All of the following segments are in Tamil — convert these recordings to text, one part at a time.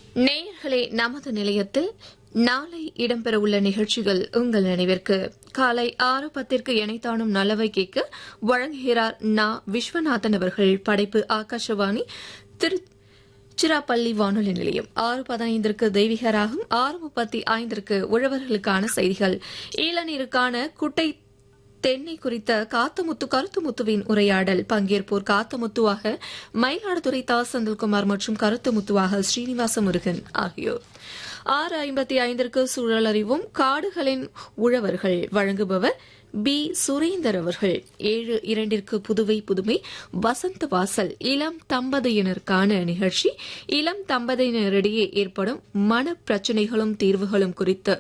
நேயர்களே நமது நிலையத்தில் நாளை இடம்பெறவுள்ள நிகழ்ச்சிகள் உங்கள் நினைவிற்கு காலை ஆறு பத்திற்கு இணைத்தானும் நல்லவை கேட்க வழங்குகிறார் நா விஸ்வநாதன் அவர்கள் படைப்பு ஆகாஷவாணி திரு சிராப்பள்ளி வானொலி நிலையம் ஆறு பதினைந்திற்கு தெய்வீகராகும் ஆறு முப்பத்தி ஐந்திற்கு உழவர்களுக்கான செய்திகள் ஈழநீருக்கான குட்டை தென்னை குறித்த காத்தமுத்து கருத்துமுத்துவின் உரையாடல் பங்கேற்போர் காத்தமுத்துவாக மயிலாடுதுறை தா செந்தில்குமார் மற்றும் கருத்துமுத்துவாக ஸ்ரீனிவாச முருகன் ஆகியோர் ஆறு ஐம்பத்தி ஐந்திற்கு சூழல் அறிவும் காடுகளின் உழவர்கள் வழங்குபவர் பி சுரேந்தர் அவர்கள் ஏழு இரண்டிற்கு புதுவை புதுமை வசந்த வாசல் இளம் தம்பதியினருக்கான நிகழ்ச்சி இளம் தம்பதியினரிடையே ஏற்படும் மன பிரச்சினைகளும் தீர்வுகளும் குறித்து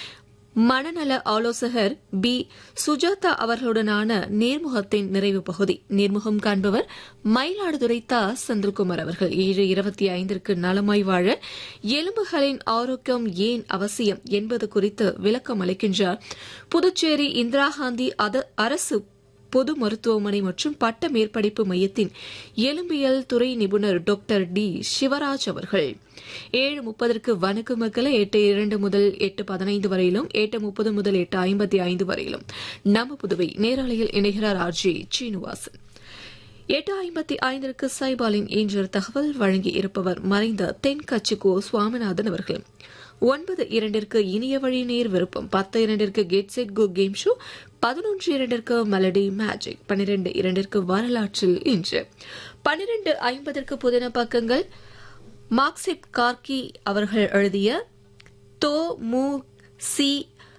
மனநல ஆலோசகர் பி சுஜாதா அவர்களுடனான நேர்முகத்தின் நிறைவு பகுதி நேர்முகம் காண்பவர் மயிலாடுதுறை தா செந்தில்குமார் அவர்கள் ஏழு இருபத்தி ஐந்திற்கு நலமாய் வாழ எலும்புகளின் ஆரோக்கியம் ஏன் அவசியம் என்பது குறித்து விளக்கம் அளிக்கின்றார் புதுச்சேரி இந்திரா காந்தி அரசு பொது மருத்துவமனை மற்றும் பட்ட மேற்படிப்பு மையத்தின் எலும்பியல் துறை நிபுணர் டாக்டர் டி சிவராஜ் அவர்கள் ஏழு முப்பதற்கு வணக்கு மக்களை எட்டு இரண்டு முதல் எட்டு பதினைந்து வரையிலும் எட்டு முப்பது முதல் எட்டு ஐம்பத்தி ஐந்து வரையிலும் நம்ம புதுவை நேரலையில் இணைகிறார் ஆர் ஜி சீனிவாசன் எட்டு ஐம்பத்தி ஐந்திற்கு சைபாலின் இன்று தகவல் வழங்கி இருப்பவர் மறைந்த தென்கட்சிகோ சுவாமிநாதன் அவர்கள் ஒன்பது இரண்டிற்கு இனிய வழி நேர் விருப்பம் பத்து இரண்டிற்கு get set go game show பதினொன்று இரண்டிற்கு மெலடி மேஜிக் பன்னிரண்டு இரண்டிற்கு வரலாற்றில் இன்று பன்னிரண்டு ஐம்பதற்கு புதின பக்கங்கள் மார்க்சிப் கார்கி அவர்கள் எழுதிய தோ மு சி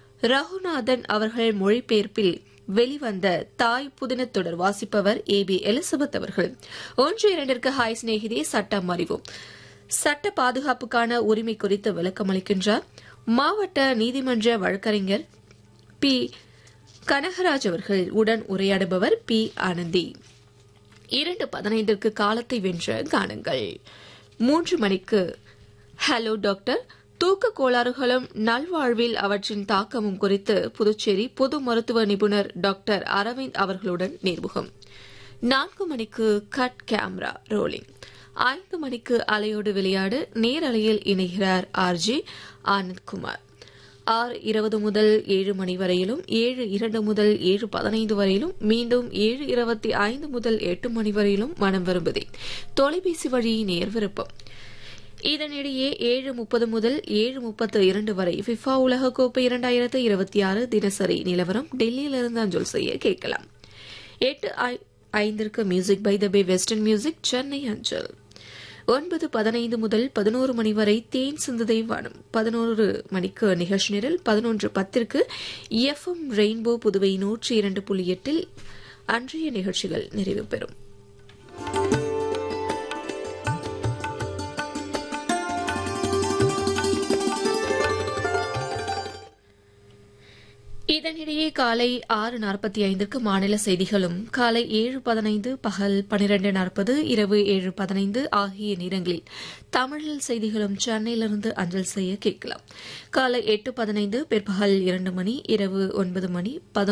ரகுநாதன் அவர்கள் மொழிபெயர்ப்பில் வெளிவந்த தாய் புதின தொடர் வாசிப்பவர் ஏ பி எலிசபெத் அவர்கள் ஒன்று இரண்டிற்கு ஹாய் சிநேகிதே சட்டம் அறிவோம் சட்ட பாதுகாப்புக்கான உரிமை குறித்து விளக்கமளிக்கின்றார் மாவட்ட நீதிமன்ற வழக்கறிஞர் பி கனகராஜ் அவர்கள் உடன் உரையாடுபவர் பி ஆனந்தி இரண்டு பதினைந்திற்கு காலத்தை வென்ற கானங்கள் மூன்று மணிக்கு ஹலோ டாக்டர் தூக்க கோளாறுகளும் நல்வாழ்வில் அவற்றின் தாக்கமும் குறித்து புதுச்சேரி பொது மருத்துவ நிபுணர் டாக்டர் அரவிந்த் அவர்களுடன் நேர்முகம் நான்கு மணிக்கு கட் கேமரா ரோலிங் ஐந்து மணிக்கு அலையோடு விளையாடு நேரலையில் இணைகிறார் ஆர் ஜி ஆனந்த்குமார் ஆறு இருபது முதல் ஏழு மணி வரையிலும் ஏழு இரண்டு முதல் ஏழு பதினைந்து வரையிலும் மீண்டும் ஏழு இருபத்தி ஐந்து முதல் எட்டு மணி வரையிலும் மனம் விரும்புதே தொலைபேசி வழி நேர் விருப்பம் இதனிடையே ஏழு முப்பது முதல் ஏழு முப்பத்து இரண்டு வரை ஃபிஃபா உலகக்கோப்பை இரண்டாயிரத்து இருபத்தி ஆறு தினசரி நிலவரம் டெல்லியிலிருந்து அஞ்சல் செய்ய கேட்கலாம் எட்டு ஐந்திற்கு music by the bay western music Chennai அஞ்சல் ஒன்பது பதினைந்து முதல் பதினோரு மணி வரை தேன் சிந்துதை வானம் பதினோரு மணிக்கு நிகழ்ச்சி நிரல் பதினொன்று பத்திற்கு எஃப்எம் ரெயின்போ புதுவை நூற்றி இரண்டு புள்ளி எட்டில் அன்றைய நிகழ்ச்சிகள் நிறைவு பெறும் இதனிடையே காலை ஆறு நாற்பத்தி ஐந்திற்கு மாநில செய்திகளும் காலை ஏழு பதினைந்து பகல் பனிரெண்டு நாற்பது இரவு ஏழு பதினைந்து ஆகிய நேரங்களில் தமிழில் செய்திகளும் சென்னையிலிருந்து அஞ்சல் செய்ய கேட்கலாம் காலை எட்டு பதினைந்து பிற்பகல் இரண்டு மணி இரவு ஒன்பது மணி